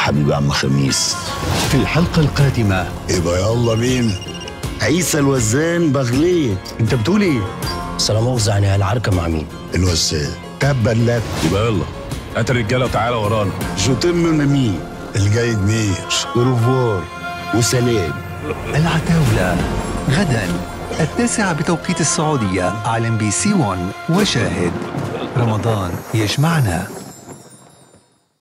حبيبي عم خميس في الحلقة القادمة يبقى يلا مين عيسى الوزان بغليه انت بتقول ايه؟ سلام مؤاخذة يعني العركة مع مين؟ الوزان تبا لك يبقى يلا هات الرجاله وتعالى ورانا جو تم مين الجاي كبير اوروفوار وسلام العتاولة غدا التاسعة بتوقيت السعودية على ام بي سي 1 وشاهد رمضان يجمعنا